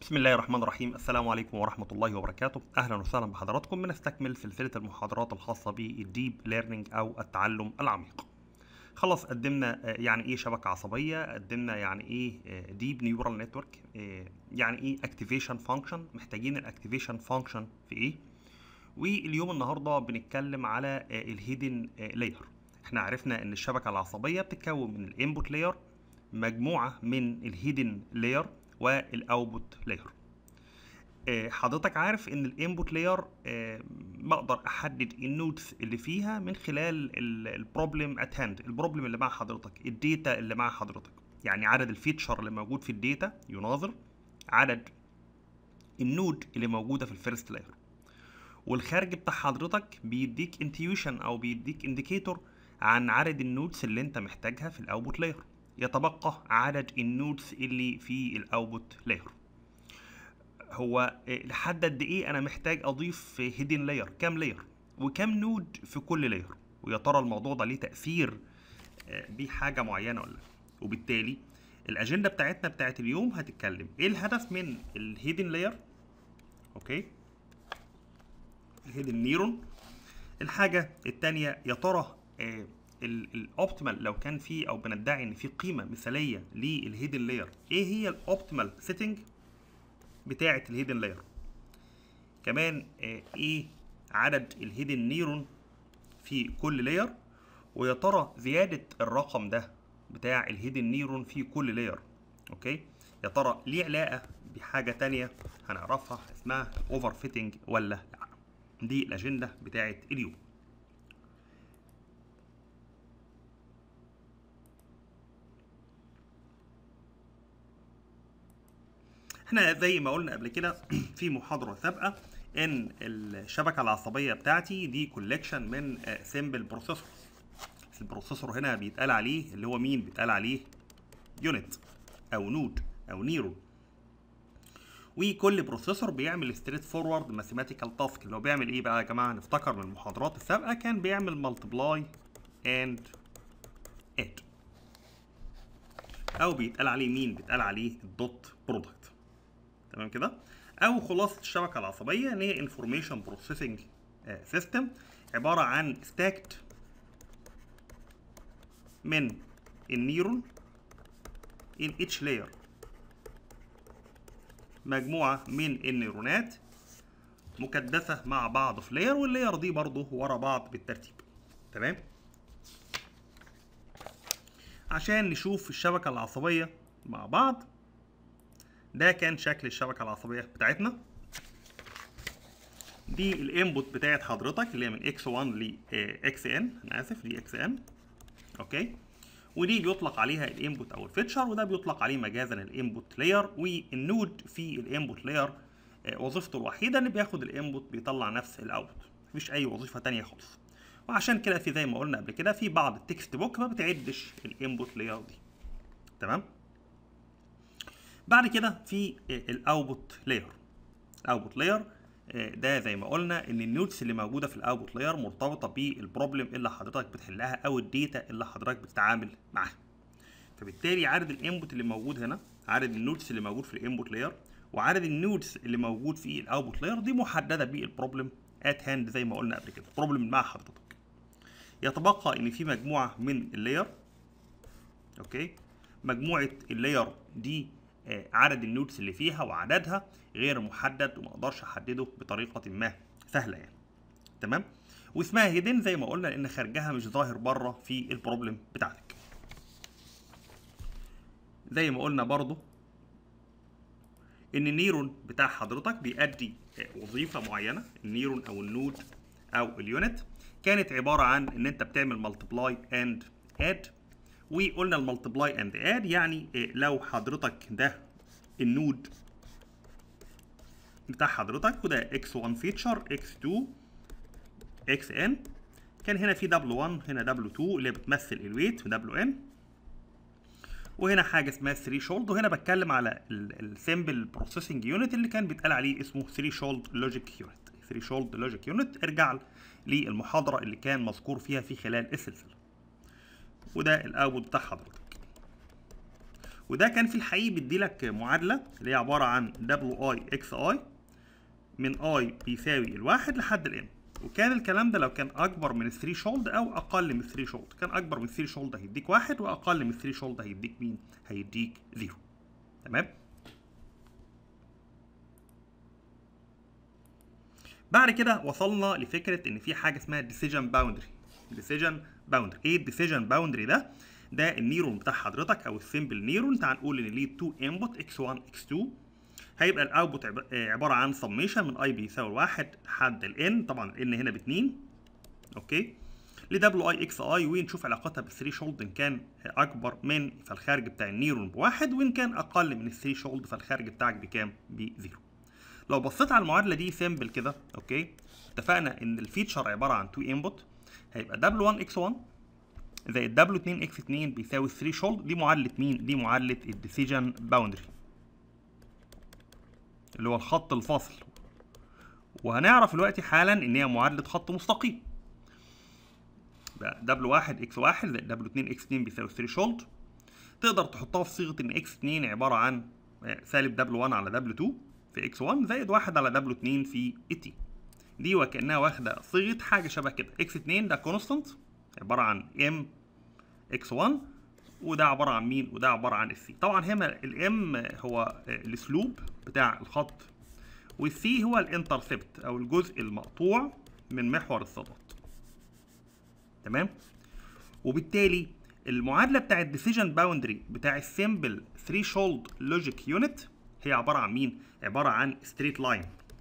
بسم الله الرحمن الرحيم السلام عليكم ورحمة الله وبركاته أهلا وسهلا بحضراتكم بنستكمل سلسلة المحاضرات الخاصة بالديب ليرنينج أو التعلم العميق خلاص قدمنا آه، يعني ايه شبكة عصبية قدمنا يعني ايه ديب نيورال نتورك يعني ايه اكتيفيشن فانكشن محتاجين الاكتيفيشن فانكشن في ايه واليوم النهارده بنتكلم على الهيدن لاير احنا عرفنا ان الشبكة العصبية بتتكون من الانبوت لاير مجموعة من الهيدن لاير والاوتبوت لاير حضرتك عارف ان الانبوت لاير بقدر احدد النودز اللي فيها من خلال البروبلم ات هاند البروبلم اللي مع حضرتك الداتا اللي مع حضرتك يعني عدد الفيتشر اللي موجود في الداتا يناظر عدد النود اللي موجوده في الفيرست لاير والخارج بتاع حضرتك بيديك انتيوشن او بيديك انديكيتور عن عدد النودز اللي انت محتاجها في الاوتبوت لاير يتبقى عدد النودز اللي في الاوتبوت لاير هو لحد قد ايه انا محتاج اضيف هيدن لاير كام لاير وكام نود في كل لاير ويا ترى الموضوع ده ليه تاثير بحاجه معينه ولا وبالتالي الاجنده بتاعتنا بتاعت اليوم هتتكلم ايه الهدف من الهيدن لاير اوكي الهيدن نيرون الحاجه الثانيه يا ترى الاوبتيمال لو كان في او بندعي ان في قيمه مثاليه للهيدن لاير ايه هي الاوبتيمال سيتنج بتاعه الهيدن لاير كمان آه ايه عدد الهيدن نيرون في كل لاير ويا ترى زياده الرقم ده بتاع الهيدن نيرون في كل لاير اوكي يا ترى ليه علاقه بحاجه تانية هنعرفها اسمها اوفر فيتنج ولا لا دي الاجنده بتاعه اليوم احنا زي ما قلنا قبل كده في محاضره سابقه ان الشبكه العصبيه بتاعتي دي كولكشن من سيمبل بروسيسور البروسيسور هنا بيتقال عليه اللي هو مين بيتقال عليه يونت او نود او نيرو وكل بروسيسور بيعمل ستريت فورورد ماثيماتيكال تاسك اللي هو بيعمل ايه بقى يا جماعه نفتكر من المحاضرات السابقه كان بيعمل مالتبلاي اند اد او بيتقال عليه مين بيتقال عليه الدوت برودكت تمام كده او خلاصه الشبكه العصبيه ان هي انفورميشن بروسيسنج سيستم عباره عن ستاكت من النيرون in each layer مجموعه من النيرونات مكدسه مع بعض في لاير واللاير دي برضه ورا بعض بالترتيب تمام عشان نشوف الشبكه العصبيه مع بعض ده كان شكل الشبكه العصبيه بتاعتنا دي الانبوت بتاعت حضرتك اللي هي من x1 ل xn انا اسف ل xn اوكي ودي بيطلق عليها الانبوت او الفيتشر وده بيطلق عليه مجازا الانبوت لاير والنود في الانبوت لاير وظيفته الوحيده ان بياخد الانبوت بيطلع نفس الاوتبوت مفيش اي وظيفه تانية خالص وعشان كده في زي ما قلنا قبل كده في بعض التكست بوك ما بتعدش الانبوت لاير دي تمام بعد كده في الاوتبوت لاير الاوتبوت لاير ده زي ما قلنا ان النودز اللي موجوده في الاوتبوت لاير مرتبطه بالبروبلم اللي حضرتك بتحلها او الداتا اللي حضرتك بتتعامل معاها فبالتالي عدد الانبوت اللي موجود هنا عدد النودز اللي موجود في الانبوت لاير وعدد النودز اللي موجود في الاوتبوت لاير دي محدده بالبروبلم ات هاند زي ما قلنا قبل كده البروبلم مع حضرتك يتبقى ان في مجموعه من اللاير اوكي مجموعه اللاير دي عدد النودز اللي فيها وعددها غير محدد وما اقدرش احدده بطريقه ما سهله يعني تمام واسمها هيدن زي ما قلنا لان خارجها مش ظاهر بره في البروبلم بتاعتك زي ما قلنا برضو ان النيرون بتاع حضرتك بيأدي وظيفه معينه النيرون او النود او اليونت كانت عباره عن ان انت بتعمل ملتبلاي اند اد وقلنا الملتبلاي اند اد يعني لو حضرتك ده النود بتاع حضرتك وده x1 فيتشر x2 xn كان هنا في w1 هنا w2 اللي بتمثل الويت wn وهنا حاجه اسمها ثريشولد وهنا بتكلم على السمبل بروسيسنج يونت اللي كان بيتقال عليه اسمه ثريشولد لوجيك يونت ثريشولد لوجيك يونت ارجع للمحاضره اللي كان مذكور فيها في خلال السلسله وده الاوتبوت بتاع حضرتك وده كان في الحقيقه بيدي لك معادله اللي هي عباره عن دبليو اي اكس اي من اي اكس اي من اي بيساوي الواحد لحد الان وكان الكلام ده لو كان اكبر من الثري شولد او اقل من الثري شولد كان اكبر من الثري شولد هيديك واحد واقل من الثري شولد هيديك مين هيديك زيرو تمام بعد كده وصلنا لفكره ان في حاجه اسمها ديسيجن باوندري ديسيجن باوندري ايه الديسيجن باوندري ده ده النيرون بتاع حضرتك او السيمبل نيرون تعال نقول ان ليه 2 انبوت اكس 1 اكس 2 هيبقى الاوتبوت عباره عن سميشن من اي بيساوي 1 لحد الان طبعا الان هنا ب 2 اوكي لدبليو اي اكس اي ونشوف علاقتها بالثري شولد ان كان اكبر من فالخارج بتاع النيرون بواحد وان كان اقل من الثري شولد فالخارج بتاعك بكام؟ بزيرو. لو بصيت على المعادله دي سيمبل كده اوكي اتفقنا ان الفيتشر عباره عن 2 انبوت هيبقى دبليو 1 اكس 1 زائد دبليو 2 اكس 2 بيساوي 3 شولد دي معادله مين؟ دي معادله الديسيجن باوندري اللي هو الخط الفاصل وهنعرف دلوقتي حالا ان هي معادله خط مستقيم دبليو 1 اكس 1 زائد دبليو 2 اكس 2 بيساوي 3 شولد تقدر تحطها في صيغه ان اكس 2 عباره عن سالب دبليو 1 على دبليو 2 في اكس 1 زائد 1 على دبليو 2 في تي دي وكانها واخده صيغه حاجه شبه كده اكس 2 ده كونستانت عباره عن ام اكس 1 وده عباره عن مين وده عباره عن السي طبعا هنا الام هو الاسلوب بتاع الخط والسي هو الانترسبت او الجزء المقطوع من محور الصادات تمام وبالتالي المعادله بتاع الديسيجن باوندري بتاع السيمبل ثريشولد لوجيك يونت هي عباره عن مين عباره عن ستريت لاين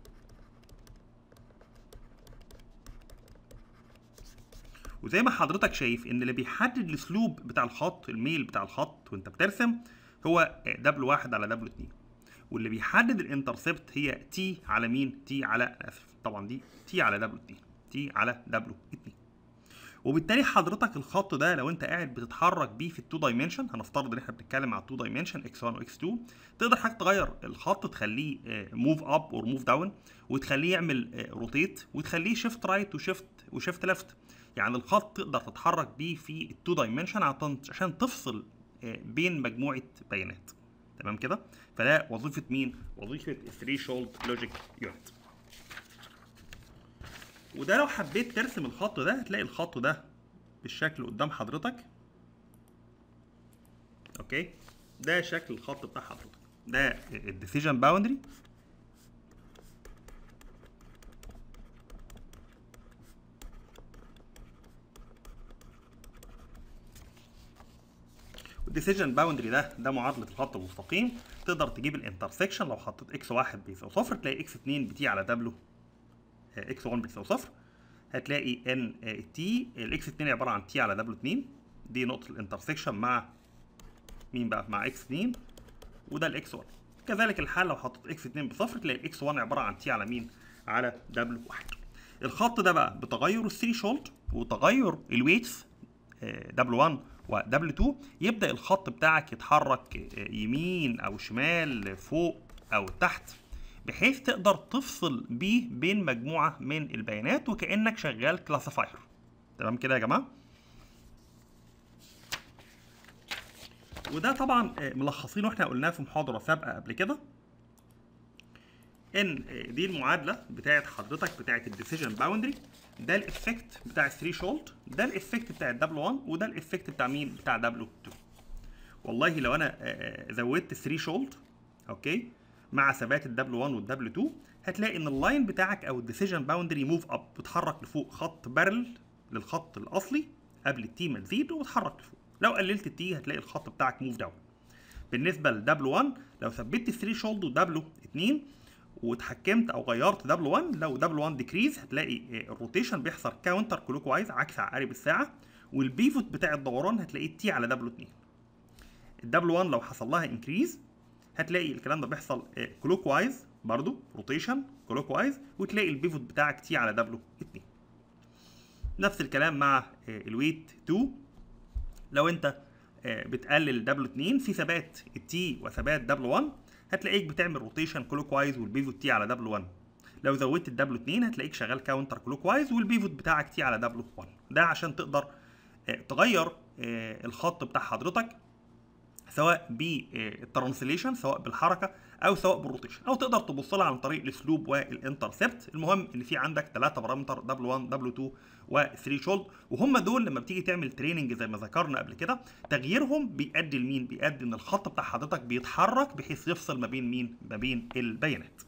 وزي ما حضرتك شايف ان اللي بيحدد الاسلوب بتاع الخط الميل بتاع الخط وانت بترسم هو دبليو واحد على دبليو اتنين واللي بيحدد الانترسبت هي تي على مين تي على اسف طبعا دي تي على دبليو اتنين تي على دبليو اتنين وبالتالي حضرتك الخط ده لو انت قاعد بتتحرك بيه في التو دايمنشن هنفترض ان احنا بنتكلم على التو دايمنشن اكس 1 واكس 2 تقدر حضرتك تغير الخط تخليه موف اب اور موف داون وتخليه يعمل روتيت وتخليه شيفت رايت وشيفت وشيفت ليفت يعني الخط تقدر تتحرك بيه في التو دايمنشن عشان تفصل بين مجموعه بيانات تمام كده فده وظيفه مين وظيفه الثري شولد لوجيك يونت وده لو حبيت ترسم الخط ده هتلاقي الخط ده بالشكل قدام حضرتك اوكي ده شكل الخط بتاع حضرتك ده الديسيجن باوندري الديسيجن باوندري ده ده معادله الخط المستقيم تقدر تجيب الانترسكشن لو حطيت اكس 1 بيساوي صفر تلاقي اكس 2 بتي على دبليو اكس 1 بتساوي صفر هتلاقي ان تي الاكس 2 عباره عن تي على دبليو 2 دي نقطه الانترسكشن مع مين بقى مع اكس 2 وده الاكس 1 كذلك الحال لو حطيت اكس 2 بصفر تلاقي الاكس 1 عباره عن تي على مين على دبليو 1 الخط ده بقى بتغير الثري شولد وتغير الويتس دبليو 1 ودبليو 2 يبدا الخط بتاعك يتحرك يمين او شمال فوق او تحت بحيث تقدر تفصل بيه بين مجموعه من البيانات وكانك شغال كلاسيفاير تمام كده يا جماعه وده طبعا ملخصينه احنا قلناه في محاضره سابقه قبل كده ان دي المعادله بتاعت حضرتك بتاعت الديسيجن باوندري ده الافكت بتاع الثري شولد ده الافكت بتاع الدبليو 1 وده الافكت بتاع مين بتاع دبليو 2 والله لو انا زودت 3 شولد اوكي مع ثبات الدبليو 1 والدبليو 2 هتلاقي ان اللاين بتاعك او الديسيجن باوندري موف اب بتحرك لفوق خط بارل للخط الاصلي قبل التي ما تزيد وتحرك لفوق لو قللت التي هتلاقي الخط بتاعك موف داون بالنسبه لدبليو 1 لو ثبتت 3 شولد ودبليو 2 واتحكمت او غيرت دبليو 1 لو دبليو 1 ديكريز هتلاقي الروتيشن بيحصل كاونتر كلوك وايز عكس عقارب الساعه والبيفوت بتاع الدوران هتلاقيه تي على دبليو 2 الدبليو 1 لو حصل لها انكريز هتلاقي الكلام ده بيحصل كلوك وايز برضو روتيشن كلوك وايز وتلاقي البيفوت بتاعك تي على دبليو 2 نفس الكلام مع الويت 2 لو انت بتقلل دبليو 2 في ثبات التي وثبات دبليو 1 هتلاقيك بتعمل روتيشن كلوك وايز والبيفوت تي على دبليو 1 لو زودت الدبليو 2 هتلاقيك شغال كاونتر كلوك وايز والبيفوت بتاعك تي على دبليو 1 ده عشان تقدر تغير الخط بتاع حضرتك سواء بالترانسليشن سواء بالحركه او سواء بالروتيشن او تقدر تبص لها عن طريق الاسلوب والانترسبت المهم ان في عندك ثلاثه بارامتر W1 W2 و3 شولد وهم دول لما بتيجي تعمل تريننج زي ما ذكرنا قبل كده تغييرهم بيؤدي لمين بيؤدي ان الخط بتاع حضرتك بيتحرك بحيث يفصل ما بين مين ما بين البيانات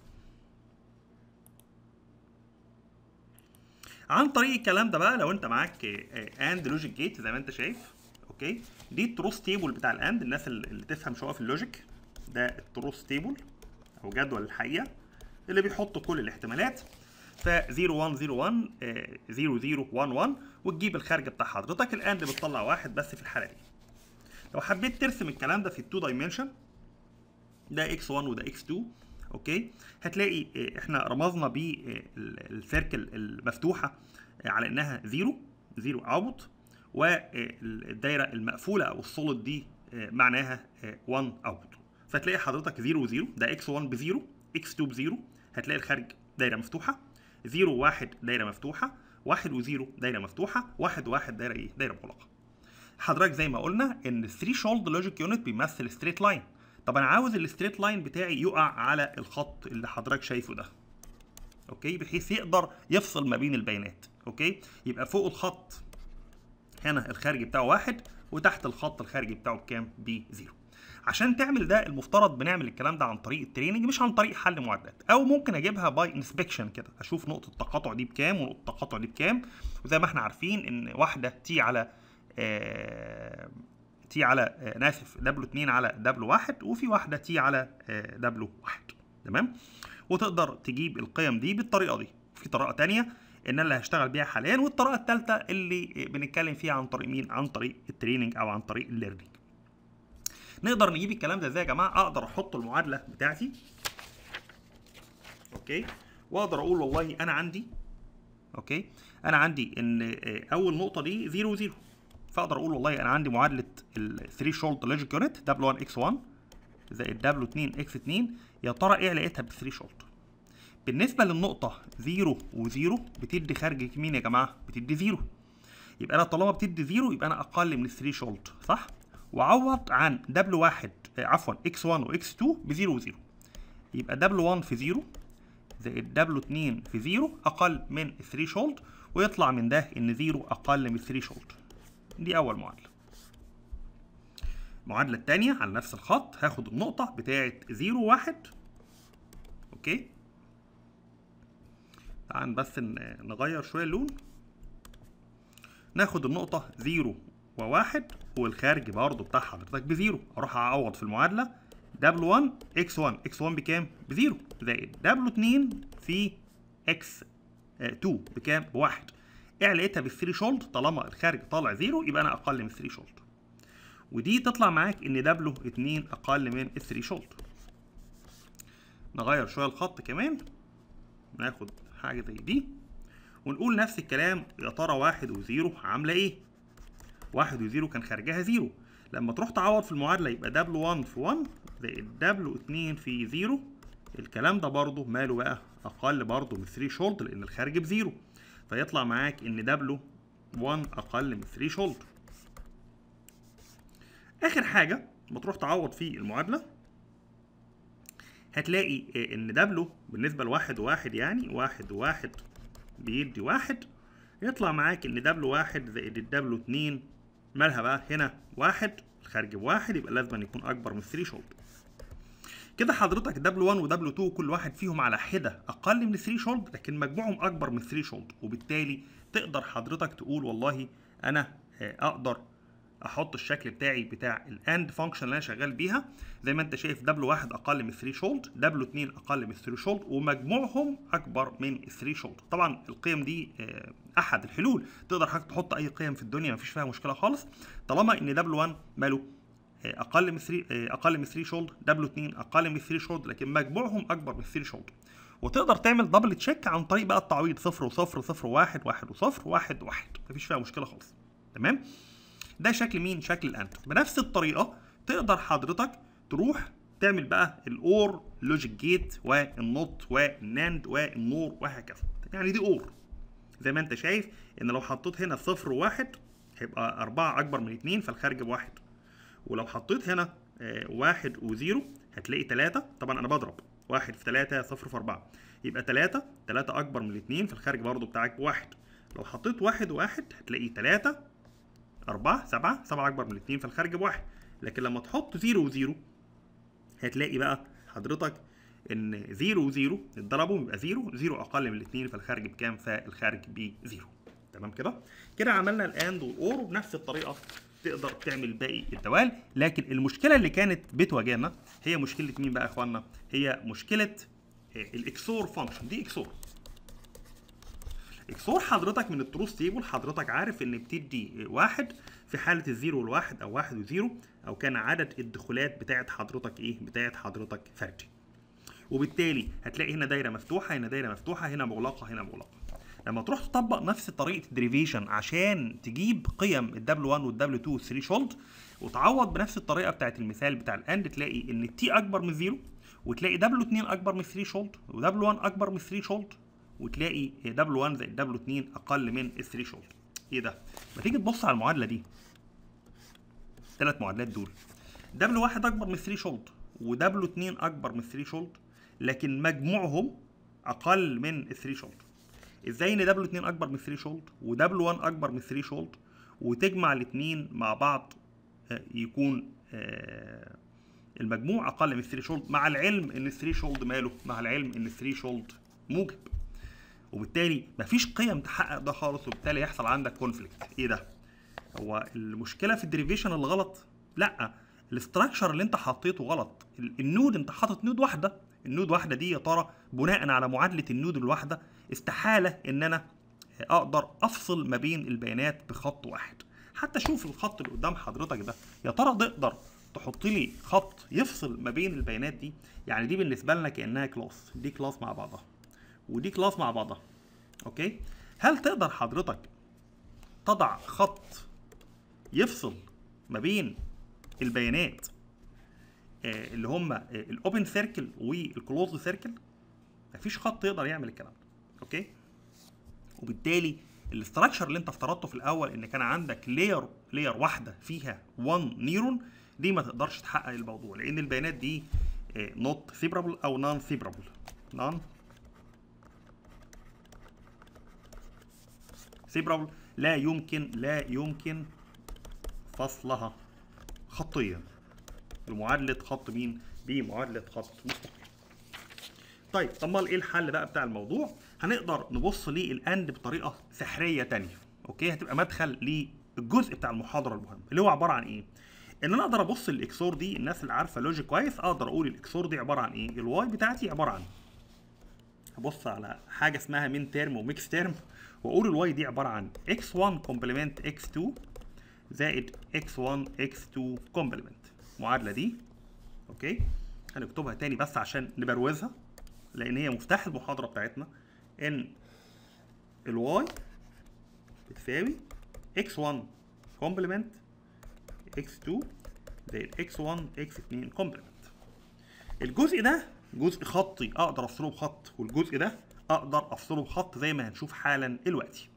عن طريق الكلام ده بقى لو انت معاك اند لوجيك جيت زي ما انت شايف اوكي دي التروس تيبل بتاع الاند الناس اللي تفهم شويه في اللوجيك ده التروس تيبل او جدول الحقيقه اللي بيحط كل الاحتمالات ف 0101 0011 وتجيب الخارج بتاع حضرتك الاند بتطلع واحد بس في الحاله دي لو حبيت ترسم الكلام ده في التو دايمنشن ده x1 وده x2 اوكي هتلاقي احنا رمزنا بالسيركل المفتوحه على انها زيرو زيرو اوت والدايره المقفوله او السوليد دي معناها 1 اوت فتلاقي حضرتك 0 0 ده x1 بزيرو x2 بزيرو هتلاقي الخارج دايره مفتوحه 0 1 دايره مفتوحه 1 و0 دايره مفتوحه 1 1 دايره ايه دايره مغلقه حضرتك زي ما قلنا ان 3 شولد لوجيك يونت بيمثل ستريت لاين طب انا عاوز الستريت لاين بتاعي يقع على الخط اللي حضرتك شايفه ده اوكي بحيث يقدر يفصل ما بين البيانات اوكي يبقى فوق الخط هنا الخارجي بتاعه واحد وتحت الخط الخارجي بتاعه بكام بزيرو عشان تعمل ده المفترض بنعمل الكلام ده عن طريق التريننج مش عن طريق حل معادلات او ممكن اجيبها باي انسبكشن كده اشوف نقطه التقاطع دي بكام ونقطه التقاطع دي بكام وزي ما احنا عارفين ان واحده تي على آه تي على آه اسف دبليو 2 على دبليو 1 وفي واحده تي على آه دبليو 1 تمام وتقدر تجيب القيم دي بالطريقه دي في طريقه تانية ان اللي هشتغل بيها حاليا والطريقه الثالثه اللي بنتكلم فيها عن طريق مين عن طريق التريننج او عن طريق الليرنينج نقدر نجيب الكلام ده ازاي يا جماعه اقدر احط المعادله بتاعتي اوكي واقدر اقول والله انا عندي اوكي انا عندي ان اول نقطه دي 0 0 فاقدر اقول والله انا عندي معادله ال 3 شولد لوجيك يونت W1 X1 زائد W2 X2 يا ترى ايه علاقتها ب 3 شولد بالنسبه للنقطه 0 و0 بتدي خارج مين يا جماعه بتدي 0 يبقى انا طالما بتدي 0 يبقى انا اقل من 3 شولد صح وعوض عن W1 عفوا X1 و X2 ب 0 و0 يبقى W1 في 0 زائد W2 في 0 أقل من 3 شولد ويطلع من ده إن 0 أقل من 3 شولد دي أول معادلة المعادلة التانية على نفس الخط هاخد النقطة بتاعة 0 1 أوكي تعال بس نغير شوية اللون ناخد النقطة 0 و1 والخارج برضه بتاع حضرتك بزيرو اروح اعوض في المعادله W1 X1 X1 بكام؟ بزيرو زائد W2 في X2 بكام؟ بواحد ايه علاقتها بالثري شولد طالما الخارج طالع زيرو يبقى انا اقل من الثري شولد ودي تطلع معاك ان W2 اقل من الثري شولد نغير شويه الخط كمان ناخد حاجه زي دي ونقول نفس الكلام يا ترى واحد وزيرو عامله ايه؟ واحد وزيرو كان خارجها زيرو لما تروح تعوض في المعادلة يبقى دبليو 1 في 1 زائد دبليو 2 في زيرو الكلام ده برضه ماله بقى أقل برضه من 3 شولد لأن الخارج بزيرو فيطلع معاك إن دبليو 1 أقل من 3 شولد آخر حاجة لما تروح تعوض في المعادلة هتلاقي إن دبليو بالنسبة لواحد وواحد يعني واحد وواحد بيدي واحد يطلع معاك إن دبليو واحد زائد الدبليو اتنين مالها بقى هنا واحد الخارج بواحد يبقى لازم أن يكون اكبر من 3 شولد كده حضرتك W1 و W2 كل واحد فيهم على حده اقل من 3 شولد لكن مجموعهم اكبر من 3 شولد وبالتالي تقدر حضرتك تقول والله انا اقدر احط الشكل بتاعي بتاع الاند فانكشن اللي انا شغال بيها زي ما انت شايف W1 اقل من 3 شولد W2 اقل من 3 شولد ومجموعهم اكبر من 3 شولد طبعا القيم دي احد الحلول تقدر حضرتك تحط اي قيم في الدنيا مفيش فيها مشكله خالص طالما ان W1 ماله اقل من 3 اقل من 3 شولد W2 اقل من 3 شولد لكن مجموعهم اكبر من 3 شولد وتقدر تعمل دبل تشيك عن طريق بقى التعويض 0 و0 0 1 1 و0 1 1 مفيش فيها مشكله خالص تمام ده شكل مين شكل الاند بنفس الطريقه تقدر حضرتك تروح تعمل بقى الاور لوجيك جيت والنوت والناند والنور وهكذا يعني دي اور زي ما انت شايف ان لو حطيت هنا صفر وواحد هيبقى أربعة أكبر من اتنين فالخارج بواحد ولو حطيت هنا آه، واحد وزيرو هتلاقي تلاتة طبعا انا بضرب واحد في تلاتة صفر في اربعة يبقى تلاتة تلاتة اكبر من الاتنين في الخارج برضو بتاعك بواحد لو حطيت واحد وواحد هتلاقي تلاتة أربعة سبعة سبعة أكبر من الاتنين في الخارج بواحد لكن لما تحط زيرو وزيرو هتلاقي بقى حضرتك ان زيرو وزيرو اتضربوا يبقى زيرو زيرو اقل من الاثنين فالخارج بكام فالخارج بزيرو تمام كده كده عملنا الاند والاور وبنفس الطريقه تقدر تعمل باقي الدوال لكن المشكله اللي كانت بتواجهنا هي مشكله مين بقى يا اخوانا هي مشكله آه، الاكسور فانكشن دي اكسور اكسور حضرتك من التروث تيبل حضرتك عارف ان بتدي واحد في حاله الزيرو والواحد او واحد وزيرو او كان عدد الدخولات بتاعت حضرتك ايه بتاعت حضرتك فردي وبالتالي هتلاقي هنا دايره مفتوحه هنا دايره مفتوحه هنا مغلقه هنا مغلقه لما تروح تطبق نفس طريقه الديريفيشن عشان تجيب قيم الدبل 1 والدبل 2 والثري شولد وتعوض بنفس الطريقه بتاعت المثال بتاع الاند تلاقي ان التي اكبر من زيرو وتلاقي دبل 2 اكبر من 3 شولد ودبل 1 اكبر من 3 شولد وتلاقي دبل 1 زائد دبل 2 اقل من ال 3 شولد ايه ده؟ ما تيجي تبص على المعادله دي الثلاث معادلات دول دبل 1 اكبر من 3 شولد ودبل 2 اكبر من 3 شولد لكن مجموعهم اقل من ال 3 شولد ازاي ان دبل 2 اكبر من 3 شولد ودبل 1 اكبر من 3 شولد وتجمع الاثنين مع بعض آه، يكون آه، المجموع اقل من 3 شولد مع العلم ان 3 شولد ماله مع العلم ان 3 شولد موجب وبالتالي مفيش قيم تحقق ده خالص وبالتالي يحصل عندك كونفليكت ايه ده هو المشكله في الديريفيشن اللي غلط لا الاستراكشر اللي انت حطيته غلط ال- النود انت حاطط نود واحده النود واحده دي يا ترى بناء على معادله النود الواحده استحاله ان انا اقدر افصل ما بين البيانات بخط واحد حتى شوف الخط اللي قدام حضرتك ده يا ترى تقدر تحط لي خط يفصل ما بين البيانات دي يعني دي بالنسبه لنا كانها كلاس دي كلاس مع بعضها ودي كلاس مع بعضها اوكي هل تقدر حضرتك تضع خط يفصل ما بين البيانات آه، اللي هم الاوبن سيركل والكلوز سيركل مفيش خط يقدر يعمل الكلام ده اوكي وبالتالي الاستراكشر اللي انت افترضته في الاول ان كان عندك لاير لاير واحده فيها 1 نيرون دي ما تقدرش تحقق الموضوع لان البيانات دي نوت سيبرابل او نون سيبرابل نون سيبرابل لا يمكن لا يمكن فصلها خطيا بمعادله خط مين بمعادله خط مستقيم طيب طب امال ايه الحل بقى بتاع الموضوع هنقدر نبص للاند بطريقه سحريه تانية اوكي هتبقى مدخل للجزء بتاع المحاضره المهم اللي هو عباره عن ايه ان انا اقدر ابص للاكسور دي الناس اللي عارفه لوجيك كويس اقدر اقول الاكسور دي عباره عن ايه الواي بتاعتي عباره عن هبص على حاجه اسمها مين تيرم وميكس تيرم واقول الواي دي عباره عن x1 كومبلمنت x2 زائد x1 x2 كومبلمنت المعادله دي اوكي هنكتبها تاني بس عشان نبروزها لان هي مفتاح المحاضره بتاعتنا ان الواي بتساوي x1 كومبلمنت x2 زائد x1 x2 كومبلمنت الجزء ده جزء خطي اقدر افصله بخط والجزء ده اقدر افصله بخط زي ما هنشوف حالا دلوقتي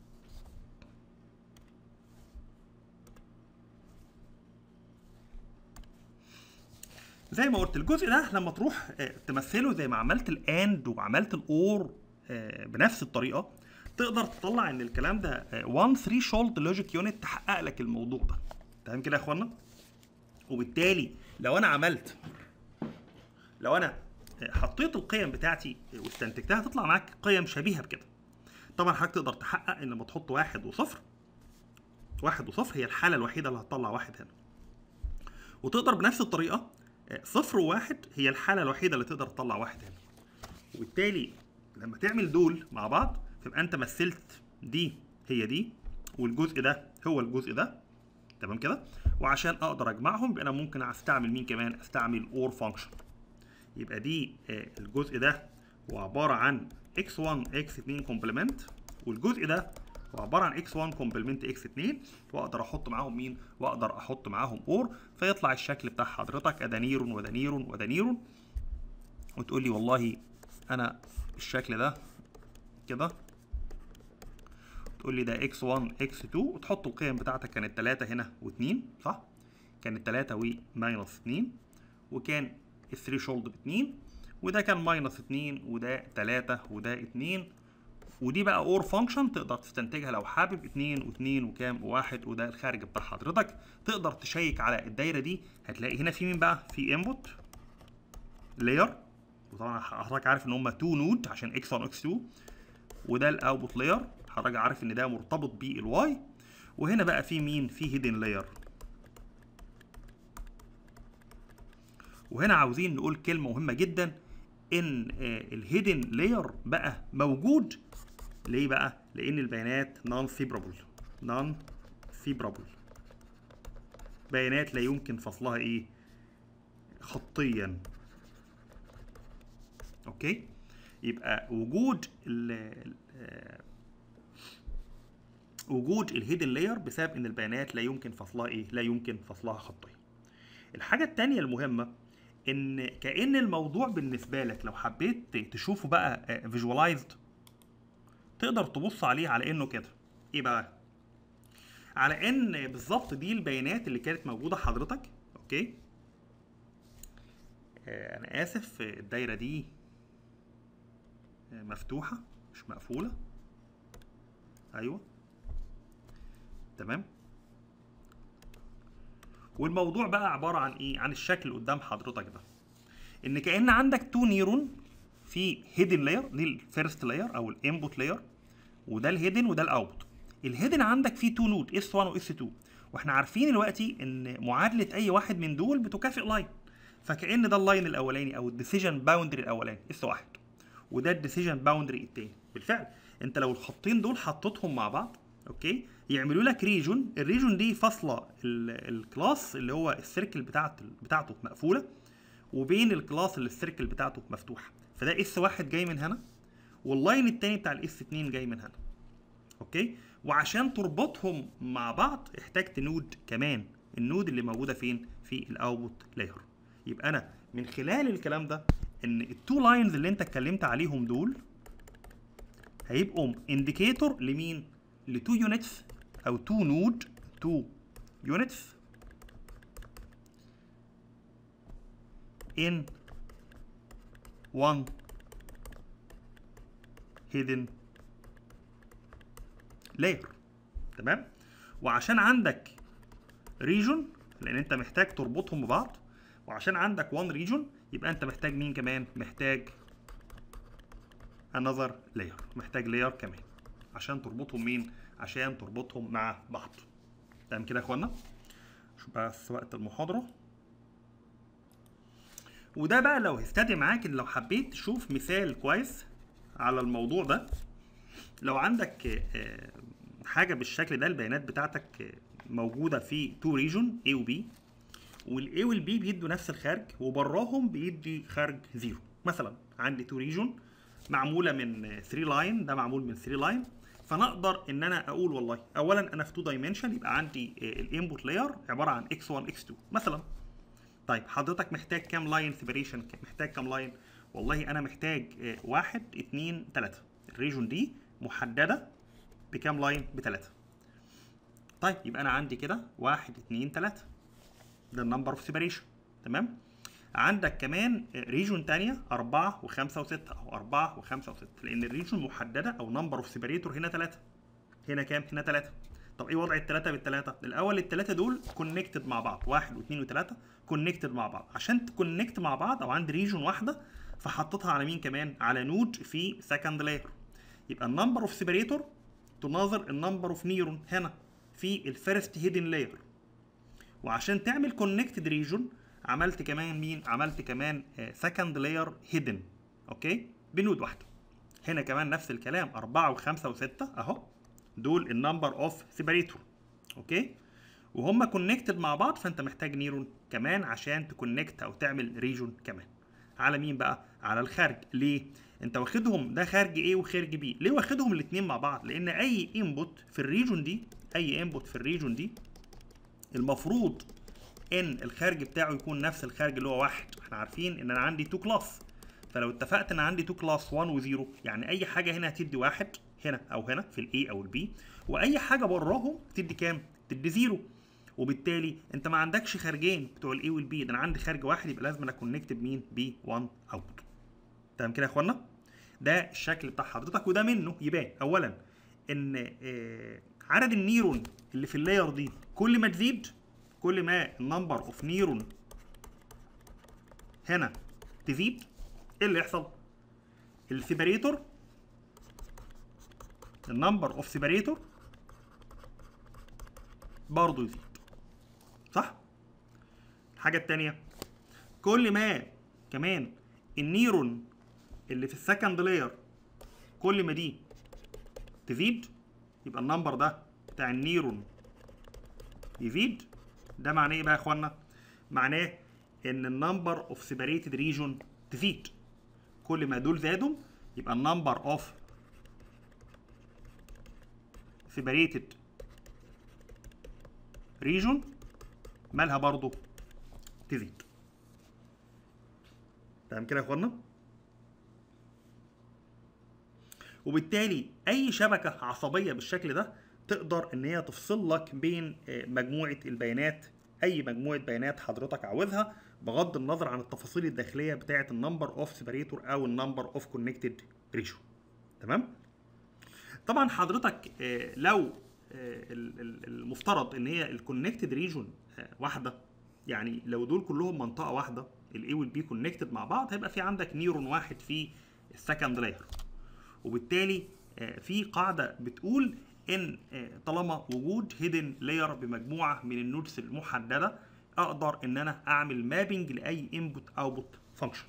زي ما قلت الجزء ده لما تروح آه، تمثله زي ما عملت الاند وعملت الاور آه، بنفس الطريقه تقدر تطلع ان الكلام ده 1 3 شولد لوجيك يونت تحقق لك الموضوع ده تمام كده يا اخوانا وبالتالي لو انا عملت لو انا حطيت القيم بتاعتي واستنتجتها تطلع معاك قيم شبيهه بكده طبعا حضرتك تقدر تحقق ان لما تحط واحد وصفر واحد وصفر هي الحاله الوحيده اللي هتطلع واحد هنا وتقدر بنفس الطريقه آه، صفر وواحد هي الحاله الوحيده اللي تقدر تطلع واحد هنا وبالتالي لما تعمل دول مع بعض تبقى انت مثلت دي هي دي والجزء ده هو الجزء ده تمام كده وعشان اقدر اجمعهم يبقى انا ممكن استعمل مين كمان استعمل اور فانكشن يبقى دي آه، الجزء ده هو عباره عن x1 x2 كومبلمنت والجزء ده هو عباره عن x1 كومبلمنت x2 واقدر احط معاهم مين واقدر احط معاهم اور فيطلع الشكل بتاع حضرتك ادا نيرون ودا نيرون ودا نيرون وتقول لي والله انا الشكل ده كده تقول لي ده x1 x2 وتحط القيم بتاعتك كانت 3 هنا و2 صح كانت 3 و ماينس 2 وكان الثريشولد ب 2 وده كان ماينس 2 وده 3 وده 2 ودي بقى اور فانكشن تقدر تستنتجها لو حابب 2 و2 وكام و1 وده الخارج بتاع حضرتك تقدر تشيك على الدايره دي هتلاقي هنا في مين بقى في انبوت لاير وطبعا حضرتك عارف ان هم 2 نود عشان اكس 1 اكس 2 وده الاوتبوت لاير حضرتك عارف ان ده مرتبط بالواي وهنا بقى في مين في هيدن لاير وهنا عاوزين نقول كلمه مهمه جدا ان الهيدن لاير بقى موجود ليه بقى لان البيانات نون فيبرابل نون فيبرابل بيانات لا يمكن فصلها ايه خطيا اوكي يبقى وجود ال وجود الهيدن لاير بسبب ان البيانات لا يمكن فصلها ايه لا يمكن فصلها خطيا الحاجه الثانيه المهمه ان كان الموضوع بالنسبه لك لو حبيت تشوفه بقى فيجواليزد تقدر تبص عليه على انه كده ايه بقى على ان بالظبط دي البيانات اللي كانت موجوده حضرتك اوكي آه انا اسف الدايره دي مفتوحه مش مقفوله ايوه تمام والموضوع بقى عباره عن ايه عن الشكل اللي قدام حضرتك ده ان كان عندك تو نيرون في هيدن لاير دي الفيرست لاير او الانبوت لاير وده الهيدن وده الاوتبوت الهيدن عندك فيه تو نود اس 1 واس 2 واحنا عارفين دلوقتي ان معادله اي واحد من دول بتكافئ لاين فكان ده اللاين الاولاني او الديسيجن باوندري الاولاني اس 1 وده الديسيجن باوندري الثاني بالفعل انت لو الخطين دول حطيتهم مع بعض اوكي يعملوا لك ريجون الريجون دي فاصله الكلاس اللي هو السيركل بتاعت بتاعته مقفوله وبين الكلاس اللي السيركل بتاعته مفتوحه فده اس واحد جاي من هنا واللاين التاني بتاع الاس 2 جاي من هنا اوكي وعشان تربطهم مع بعض احتجت نود كمان النود اللي موجوده فين في الاوتبوت لاير يبقى انا من خلال الكلام ده ان التو لاينز اللي انت اتكلمت عليهم دول هيبقوا انديكيتور لمين لتو يونتس او تو نود تو يونتس in one hidden layer تمام وعشان عندك ريجون لان انت محتاج تربطهم ببعض وعشان عندك one ريجون يبقى انت محتاج مين كمان محتاج another layer محتاج layer كمان عشان تربطهم مين عشان تربطهم مع بعض تمام كده يا اخوانا شوف بس وقت المحاضره وده بقى لو هستدعي معاك ان لو حبيت تشوف مثال كويس على الموضوع ده لو عندك حاجه بالشكل ده البيانات بتاعتك موجوده في تو ريجون A و B والاي والبي بيدوا نفس الخارج وبراهم بيدي خارج زيرو مثلا عندي تو ريجون معموله من 3 لاين ده معمول من 3 لاين فانا اقدر ان انا اقول والله اولا انا في 2 دايمنشن يبقى عندي الانبوت لاير عباره عن x1 x2 مثلا طيب حضرتك محتاج كام لاين سيبريشن محتاج كام لاين والله انا محتاج واحد اتنين تلاتة الريجون دي محدده بكام لاين بتلاتة طيب يبقى انا عندي كده واحد اتنين تلاتة ده النمبر اوف سيبريشن تمام عندك كمان ريجون تانية أربعة وخمسة وستة أو أربعة وخمسة وستة لأن الريجون محددة أو نمبر اوف سيبريتور هنا تلاتة هنا كام؟ هنا تلاتة طب ايه وضع التلاتة بالتلاتة؟ الأول التلاتة دول كونكتد مع بعض واحد واثنين وتلاتة كونكتد مع بعض عشان تكونكت مع بعض أو عندي ريجون واحدة فحطيتها على مين كمان؟ على نود في سكند لاير يبقى النمبر اوف سيبريتور تناظر النمبر اوف نيرون هنا في الفيرست هيدن لاير وعشان تعمل كونكتد ريجون عملت كمان مين عملت كمان سكند لاير هيدن اوكي بنود واحده هنا كمان نفس الكلام أربعة وخمسة وستة أهو دول النمبر اوف سيبريتور اوكي وهم كونكتد مع بعض فانت محتاج نيرون كمان عشان تكونكت او تعمل ريجون كمان على مين بقى على الخارج ليه انت واخدهم ده خارج ايه وخارج بي ليه واخدهم الاثنين مع بعض لان اي انبوت في الريجون دي اي انبوت في الريجون دي المفروض ان الخارج بتاعه يكون نفس الخارج اللي هو واحد احنا عارفين ان انا عندي تو كلاس فلو اتفقت ان عندي تو كلاس 1 و0 يعني اي حاجه هنا هتدي واحد هنا او هنا في الاي او البي واي حاجه براهم تدي كام تدي زيرو وبالتالي انت ما عندكش خارجين بتوع الاي والبي ده انا عندي خارج واحد يبقى لازم انا كونكت بمين ب 1 اوت تمام كده يا اخوانا ده الشكل بتاع حضرتك وده منه يبان اولا ان آه، عدد النيرون اللي في اللاير دي كل ما تزيد كل ما النمبر اوف نيرون هنا تزيد ايه اللي يحصل السيبريتور النمبر اوف سيبريتور برضه يزيد صح الحاجه التانية كل ما كمان النيرون اللي في السكند لاير كل ما دي تزيد يبقى النمبر ده بتاع النيرون يزيد ده معناه ايه بقى يا اخوانا معناه ان النمبر اوف سيبريتد ريجون تزيد كل ما دول زادوا يبقى النمبر اوف سيبريتد ريجون مالها برضو تزيد تمام كده يا اخوانا وبالتالي اي شبكه عصبيه بالشكل ده تقدر ان هي تفصل لك بين آه، مجموعه البيانات اي مجموعه بيانات حضرتك عاوزها بغض النظر عن التفاصيل الداخليه بتاعه النمبر اوف سيبريتور او النمبر اوف كونكتد ريشيو تمام طبعا حضرتك آه، لو آه، ال- ال- المفترض ان هي الكونكتد ريجون واحده يعني لو دول كلهم منطقه واحده الاي والبي كونكتد مع بعض هيبقى في عندك نيرون واحد في السكند لاير وبالتالي آه، في قاعده بتقول ان آه، طالما وجود هيدن لاير بمجموعه من النودز المحدده اقدر ان انا اعمل مابنج لاي انبوت اوتبوت فانكشن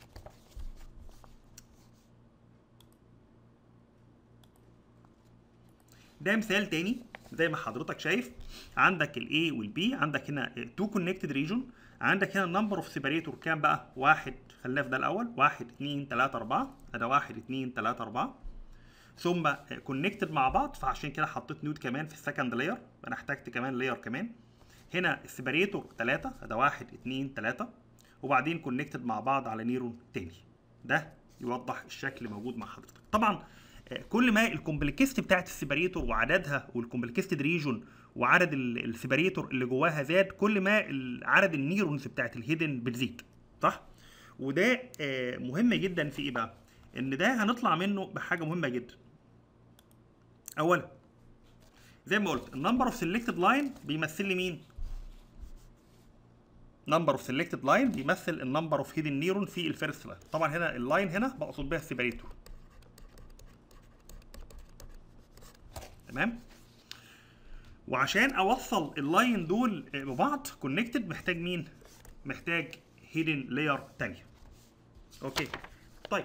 ده مثال تاني زي ما حضرتك شايف عندك الاي والبي عندك هنا تو كونكتد ريجون عندك هنا النمبر اوف سيبريتور كام بقى؟ واحد خلينا في ده الاول واحد اتنين تلاته اربعه ادي واحد اتنين تلاته اربعه ثم كونكتد مع بعض فعشان كده حطيت نود كمان في السكند لاير انا احتجت كمان لاير كمان هنا السيبريتور 3 ده 1 2 3 وبعدين كونكتد مع بعض على نيرون تاني ده يوضح الشكل موجود مع حضرتك طبعا آه، كل ما الكومبلكست بتاعت السيبريتور وعددها والكومبلكستد ريجون وعدد ال- السيبريتور اللي جواها زاد كل ما ال- عدد النيرونز بتاعت الهيدن بتزيد صح وده آه، مهم جدا في ايه بقى ان ده هنطلع منه بحاجه مهمه جدا اولا زي ما قلت النمبر اوف سيلكتد لاين بيمثل لي مين نمبر اوف سيلكتد لاين بيمثل النمبر اوف هيدن نيرون في الفيرست لاين طبعا هنا اللاين هنا بقصد بيها السيبريتور تمام وعشان اوصل اللاين دول ببعض كونكتد محتاج مين محتاج هيدن لاير تانية اوكي طيب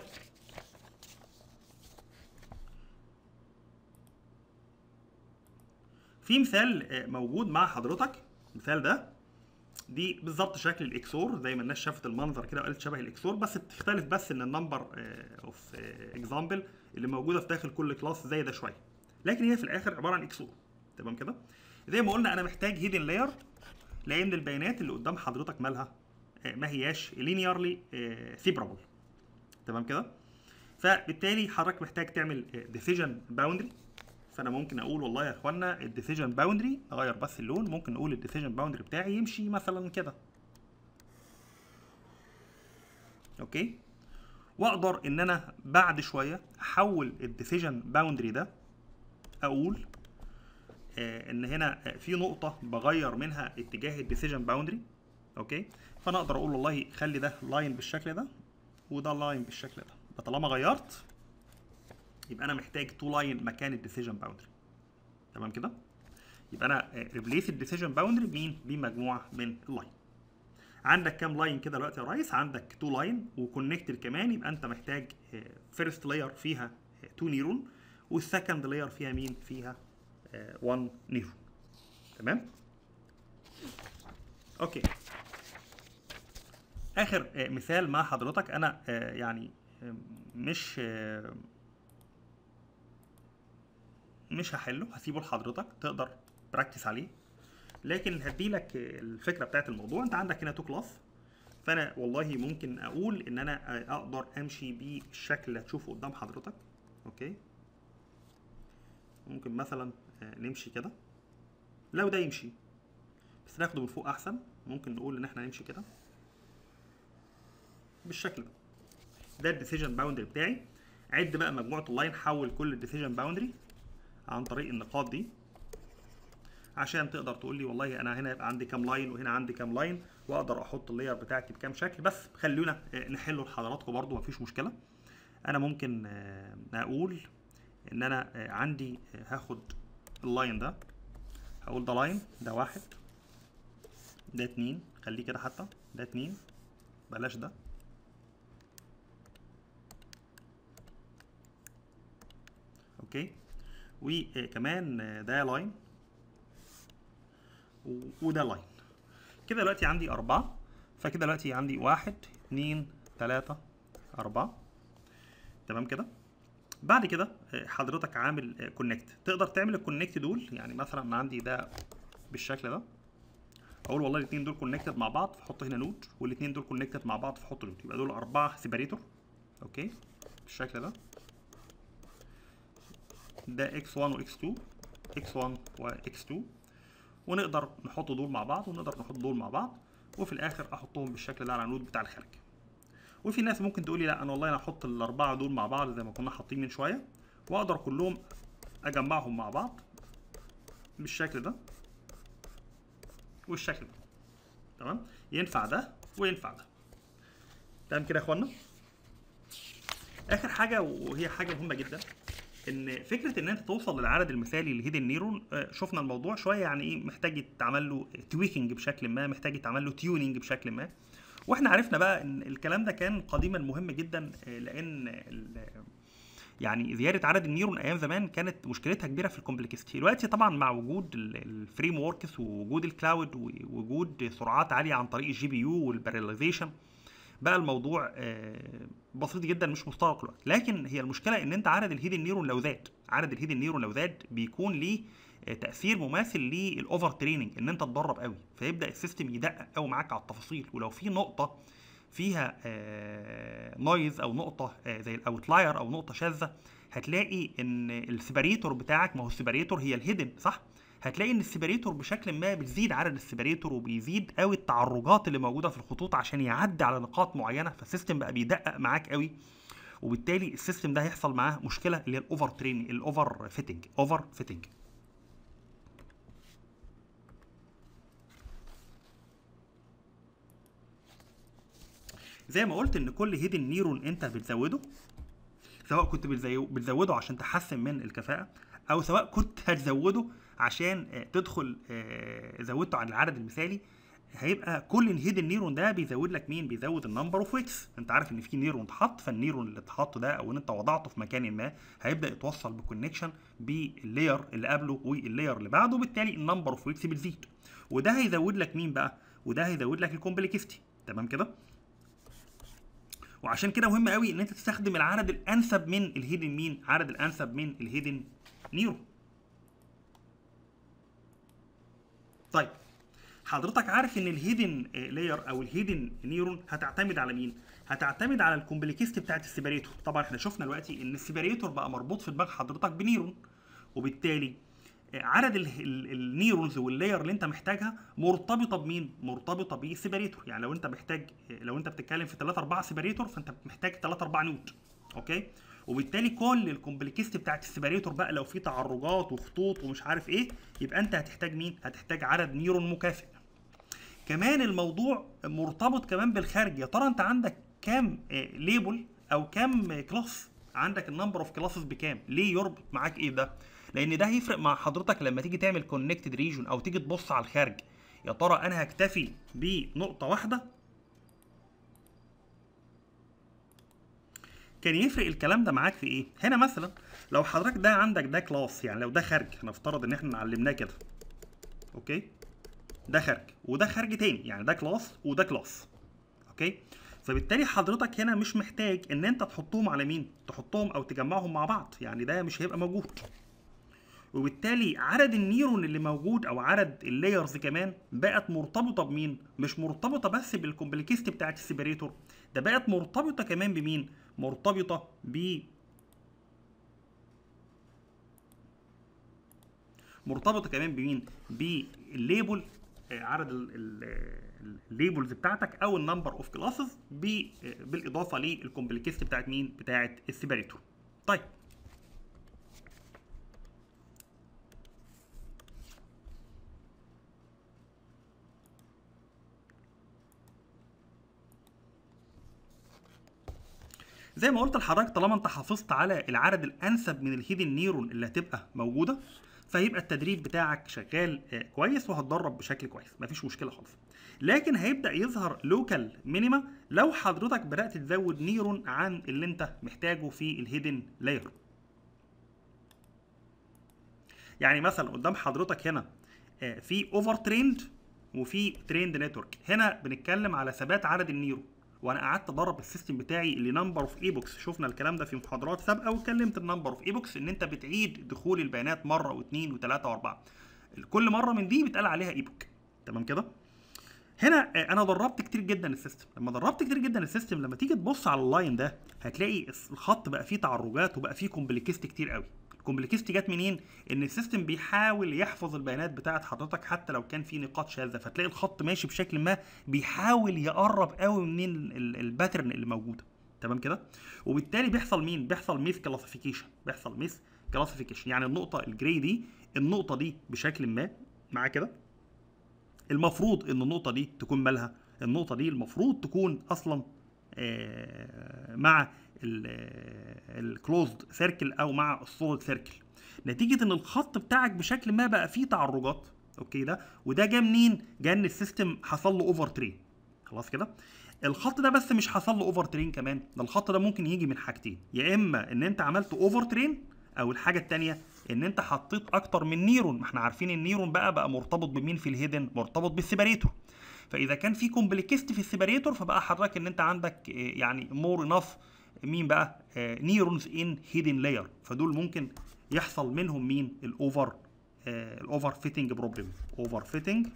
في مثال آه، موجود مع حضرتك المثال ده دي بالظبط شكل الاكسور زي ما الناس شافت المنظر كده وقالت شبه الاكسور بس بتختلف بس ان النمبر اوف اكزامبل اللي موجوده في داخل كل كلاس زي ده شويه لكن هي في الاخر عباره عن اكسور تمام كده زي ما قلنا انا محتاج هيدن لاير لان البيانات اللي قدام حضرتك مالها آه، ما هياش لينيرلي سيبرابل تمام كده فبالتالي حضرتك محتاج تعمل ديسيجن باوندري فانا ممكن اقول والله يا اخوانا الديسيجن باوندري اغير بس اللون ممكن نقول الديسيجن باوندري بتاعي يمشي مثلا كده اوكي واقدر ان انا بعد شويه احول الديسيجن باوندري ده اقول آه ان هنا آه، في نقطه بغير منها اتجاه الديسيجن باوندري اوكي فانا اقدر اقول والله خلي ده لاين بالشكل ده وده لاين بالشكل ده فطالما غيرت يبقى انا محتاج تو لاين مكان الديسيجن باوندري تمام كده يبقى انا ريبليس الديسيجن باوندري بمين بمجموعه من اللاين عندك كام لاين كده دلوقتي يا ريس عندك تو لاين وكونكتد كمان يبقى انت محتاج فيرست لاير فيها 2 نيرون والسكند لاير فيها مين فيها 1 نيرون تمام اوكي اخر آه، مثال مع حضرتك انا آه، يعني آه، مش آه، مش هحله هسيبه لحضرتك تقدر براكتس عليه لكن هدي لك الفكره بتاعت الموضوع انت عندك هنا تو كلاس فانا والله ممكن اقول ان انا اقدر امشي بالشكل اللي هتشوفه قدام حضرتك اوكي ممكن مثلا آه، نمشي كده لو ده يمشي بس ناخده من فوق احسن ممكن نقول ان احنا نمشي كده بالشكل ده ده الديسيجن باوندري بتاعي عد بقى مجموعه اللاين حول كل الديسيجن باوندري عن طريق النقاط دي عشان تقدر تقول لي والله انا هنا يبقى عندي كام لاين وهنا عندي كام لاين واقدر احط اللاير بتاعتي بكام شكل بس خلونا آه، نحله لحضراتكم برضو مفيش مشكله انا ممكن آه، اقول ان انا آه، عندي آه، هاخد اللاين ده هقول ده لاين ده واحد ده اتنين خليه كده حتى ده اتنين بلاش ده اوكي وكمان آه، ده لاين و- وده لاين كده دلوقتي عندي أربعة فكده دلوقتي عندي واحد اتنين تلاتة أربعة تمام كده بعد كده آه، حضرتك عامل كونكت تقدر تعمل الكونكت دول يعني مثلا أنا عندي ده بالشكل ده اقول والله الاثنين دول كونكتد مع بعض فحط هنا نود والاثنين دول كونكتد مع بعض فحط نود يبقى دول اربعه سيبريتور اوكي بالشكل ده ده x1 و x2 x1 و x2 ونقدر نحط دول مع بعض ونقدر نحط دول مع بعض وفي الاخر احطهم بالشكل ده على النود بتاع الخارج وفي ناس ممكن تقول لي لا انا والله انا احط الاربعه دول مع بعض زي ما كنا حاطين من شويه واقدر كلهم اجمعهم مع بعض بالشكل ده والشكل ده تمام ينفع ده وينفع ده تمام كده يا اخوانا اخر حاجه وهي حاجه مهمه جدا ان فكره ان انت توصل للعدد المثالي لهيدن نيرون آه، شفنا الموضوع شويه يعني ايه محتاج يتعمل له تويكنج بشكل ما محتاج يتعمل له تيوننج بشكل ما واحنا عرفنا بقى ان الكلام ده كان قديما مهم جدا آه، لان ال- يعني زياده عدد النيرون ايام زمان كانت مشكلتها كبيره في الكومبلكسيتي دلوقتي طبعا مع وجود الفريم وركس ووجود الكلاود ووجود سرعات عاليه عن طريق الجي بي يو والباراليزيشن بقى الموضوع آه، بسيط جدا مش مستغرق الوقت لكن هي المشكله ان انت عدد الهيدن نيرون لو زاد عدد الهيدن نيرون لو زاد بيكون ليه آه، تاثير مماثل للاوفر تريننج ان انت تدرب قوي فيبدا السيستم يدقق قوي معاك على التفاصيل ولو في نقطه فيها نويز او نقطه آه، زي الاوتلاير او نقطه شاذه هتلاقي ان السيباريتور بتاعك ما هو السيباريتور هي الهيدن صح هتلاقي ان السيباريتور بشكل ما بتزيد عدد السيباريتور وبيزيد قوي التعرجات اللي موجوده في الخطوط عشان يعدي على نقاط معينه فالسيستم بقى بيدقق معاك قوي وبالتالي السيستم ده هيحصل معاه مشكله اللي هي الاوفر ترين الاوفر فيتنج اوفر فيتنج زي ما قلت ان كل هيدن نيرون انت بتزوده سواء كنت بتزو- بتزوده عشان تحسن من الكفاءة أو سواء كنت هتزوده عشان آه، تدخل آه، زودته عن العدد المثالي هيبقى كل هيدن نيرون ده بيزود لك مين؟ بيزود النمبر اوف ويكس، انت عارف ان في نيرون اتحط فالنيرون اللي اتحط ده او ان انت وضعته في مكان ما هيبدا يتوصل بكونكشن باللاير اللي قبله واللاير اللي بعده وبالتالي النمبر اوف ويكس بتزيد. وده هيزود لك مين بقى؟ وده هيزود لك الكومبلكستي تمام كده؟ وعشان كده مهم قوي ان انت تستخدم العدد الانسب من الهيدن مين عدد الانسب من الهيدن نيرو طيب حضرتك عارف ان الهيدن لاير او الهيدن نيرون هتعتمد على مين هتعتمد على الكومبليكيست بتاعت السيباريتور طبعا احنا شفنا دلوقتي ان السيباريتور بقى مربوط في دماغ حضرتك بنيرون وبالتالي عدد ال- ال- النيرونز واللاير اللي انت محتاجها مرتبطه بمين؟ مرتبطه بالسيباريتور، يعني لو انت محتاج لو انت بتتكلم في 3 4 سيباريتور فانت محتاج 3 4 نود. اوكي؟ وبالتالي كل الكومبليكيست بتاعت السيباريتور بقى لو في تعرجات وخطوط ومش عارف ايه يبقى انت هتحتاج مين؟ هتحتاج عدد نيرون مكافئ. كمان الموضوع مرتبط كمان بالخارج يا ترى انت عندك كام ليبل او كام كلاس عندك النمبر اوف كلاسز بكام ليه يربط معاك ايه ده لان ده هيفرق مع حضرتك لما تيجي تعمل كونكتد ريجون او تيجي تبص على الخارج يا ترى انا هكتفي بنقطه واحده كان يفرق الكلام ده معاك في ايه هنا مثلا لو حضرتك ده عندك ده كلاس يعني لو ده خارج هنفترض ان احنا علمناه كده اوكي ده خارج وده خارج تاني يعني ده كلاس وده كلاس اوكي فبالتالي حضرتك هنا مش محتاج ان انت تحطهم على مين تحطهم او تجمعهم مع بعض يعني ده مش هيبقى موجود وبالتالي عدد النيرون اللي موجود او عدد اللايرز كمان بقت مرتبطه بمين مش مرتبطه بس بالكومبليكيست بتاعت السيبريتور ده بقت مرتبطه كمان بمين مرتبطه ب مرتبطه كمان بمين بالليبل آه، عدد الليبلز بتاعتك او النمبر اوف كلاسز بالاضافه للكومبلكست بتاعت مين بتاعت السيباريتور طيب زي ما قلت لحضرتك طالما انت حافظت على العدد الانسب من الهيدن نيرون اللي هتبقى موجوده فهيبقى التدريب بتاعك شغال آه، كويس وهتدرب بشكل كويس مفيش مشكله خالص لكن هيبدا يظهر لوكال مينيما لو حضرتك بدات تزود نيرون عن اللي انت محتاجه في الهيدن لاير يعني مثلا قدام حضرتك هنا آه، في اوفر تريند وفي تريند نتورك هنا بنتكلم على ثبات عدد النيرون وانا قعدت ادرب السيستم بتاعي اللي نمبر اوف ايبوكس شفنا الكلام ده في محاضرات سابقه واتكلمت النمبر اوف ايبوكس ان انت بتعيد دخول البيانات مره واثنين وثلاثه واربعه كل مره من دي بيتقال عليها ايبوك تمام كده هنا آه، انا دربت كتير جدا السيستم لما دربت كتير جدا السيستم لما تيجي تبص على اللاين ده هتلاقي الخط بقى فيه تعرجات وبقى فيه كومبليكيست كتير قوي الكومبليكيست جت منين ان السيستم بيحاول يحفظ البيانات بتاعه حضرتك حتى لو كان في نقاط شاذه فتلاقي الخط ماشي بشكل ما بيحاول يقرب قوي من الباترن اللي موجوده تمام كده وبالتالي بيحصل مين بيحصل ميس كلاسيفيكيشن بيحصل ميس كلاسيفيكيشن يعني النقطه الجراي دي النقطه دي بشكل ما معاه كده المفروض ان النقطه دي تكون مالها النقطه دي المفروض تكون اصلا آه، مع الكلوزد سيركل او مع السوليد سيركل نتيجه ان الخط بتاعك بشكل ما بقى فيه تعرجات اوكي ده وده جه منين جه ان السيستم حصل له اوفر ترين خلاص كده الخط ده بس مش حصل له اوفر ترين كمان ده الخط ده ممكن يجي من حاجتين يا اما ان انت عملت اوفر ترين او الحاجه الثانيه ان انت حطيت اكتر من نيرون ما احنا عارفين النيرون بقى بقى مرتبط بمين في الهيدن مرتبط بالسيباريتور فاذا كان في كومبليكيست في السيباريتور فبقى حضرتك ان انت عندك يعني مور انف مين بقى نيرونز ان هيدن لاير فدول ممكن يحصل منهم مين الاوفر الاوفر فيتنج بروبلم اوفر فيتنج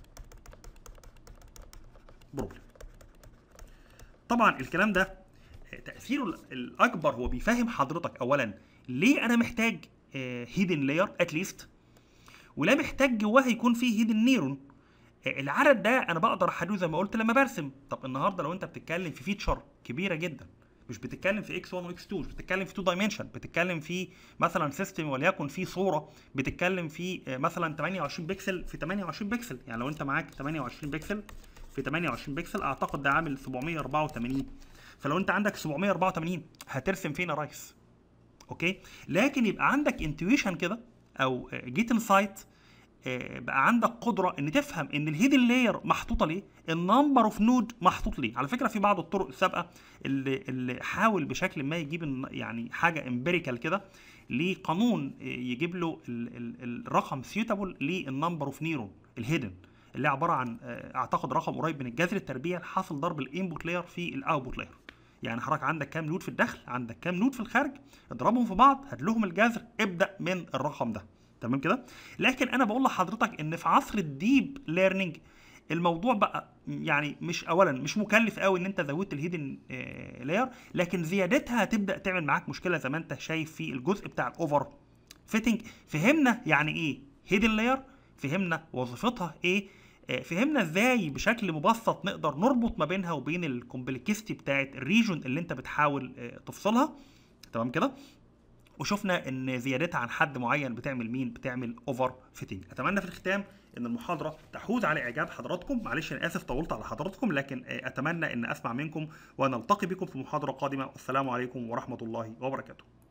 بروبلم طبعا الكلام ده آه، تاثيره الاكبر هو بيفهم حضرتك اولا ليه انا محتاج هيدن لاير اتليست ولا محتاج جواها يكون فيه هيدن نيرون العدد ده انا بقدر احدده زي ما قلت لما برسم طب النهارده لو انت بتتكلم في فيتشر كبيره جدا مش بتتكلم في اكس 1 واكس 2 مش بتتكلم في 2 دايمنشن بتتكلم في مثلا سيستم وليكن في صوره بتتكلم في آه، مثلا 28 بكسل في 28 بكسل يعني لو انت معاك 28 بكسل في 28 بكسل اعتقد ده عامل 784 فلو انت عندك 784 هترسم فين يا ريس اوكي لكن يبقى عندك انتويشن كده او جيت انسايت آه، بقى عندك قدره ان تفهم ان الهيدن لاير محطوطه ليه النمبر اوف نود محطوط ليه على فكره في بعض الطرق السابقه اللي اللي حاول بشكل ما يجيب يعني حاجه امبيريكال كده لقانون آه، يجيب له الرقم سيوتابل للنمبر اوف نيرون الهيدن اللي عباره عن آه، اعتقد رقم قريب من الجذر التربيعي حاصل ضرب الانبوت لاير في الاوتبوت لاير يعني حضرتك عندك كام نود في الدخل عندك كام نود في الخارج اضربهم في بعض هات لهم الجذر ابدا من الرقم ده تمام كده لكن انا بقول لحضرتك ان في عصر الديب ليرنينج الموضوع بقى يعني مش اولا مش مكلف قوي ان انت زودت الهيدن لاير لكن زيادتها هتبدا تعمل معاك مشكله زي ما انت شايف في الجزء بتاع الاوفر فيتنج فهمنا يعني ايه هيدن لاير فهمنا وظيفتها ايه آه، فهمنا ازاي بشكل مبسط نقدر نربط ما بينها وبين الكومبلكستي بتاعت الريجون اللي انت بتحاول آه، تفصلها تمام كده وشفنا ان زيادتها عن حد معين بتعمل مين بتعمل اوفر فيتنج اتمنى في الختام ان المحاضره تحوز على اعجاب حضراتكم معلش انا اسف طولت على حضراتكم لكن آه، اتمنى ان اسمع منكم ونلتقي بكم في محاضره قادمه والسلام عليكم ورحمه الله وبركاته